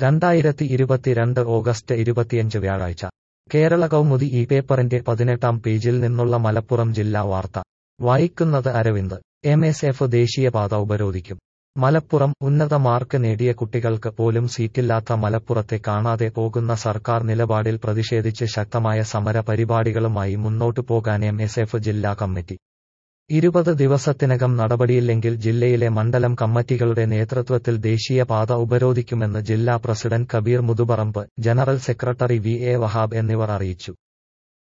രണ്ടായിരത്തി ഇരുപത്തിരണ്ട് ഓഗസ്റ്റ് ഇരുപത്തിയഞ്ച് വ്യാഴാഴ്ച കേരള കൗമുദി ഈ പേപ്പറിന്റെ പതിനെട്ടാം പേജിൽ നിന്നുള്ള മലപ്പുറം ജില്ലാ വാർത്ത വായിക്കുന്നത് അരവിന്ദ് എം എസ് എഫ് ദേശീയപാത ഉപരോധിക്കും മലപ്പുറം ഉന്നത മാർക്ക് നേടിയ കുട്ടികൾക്ക് പോലും സീറ്റില്ലാത്ത മലപ്പുറത്തെ കാണാതെ പോകുന്ന സർക്കാർ നിലപാടിൽ പ്രതിഷേധിച്ച് ശക്തമായ സമര പരിപാടികളുമായി മുന്നോട്ടു പോകാൻ എം എസ് എഫ് ജില്ലാ കമ്മിറ്റി ഇരുപത് ദിവസത്തിനകം നടപടിയില്ലെങ്കിൽ ജില്ലയിലെ മണ്ഡലം കമ്മിറ്റികളുടെ നേതൃത്വത്തിൽ ദേശീയപാത ഉപരോധിക്കുമെന്ന് ജില്ലാ president Kabeer Muthuparamba general secretary V A Wahab എന്നിവർ അറിയിച്ചു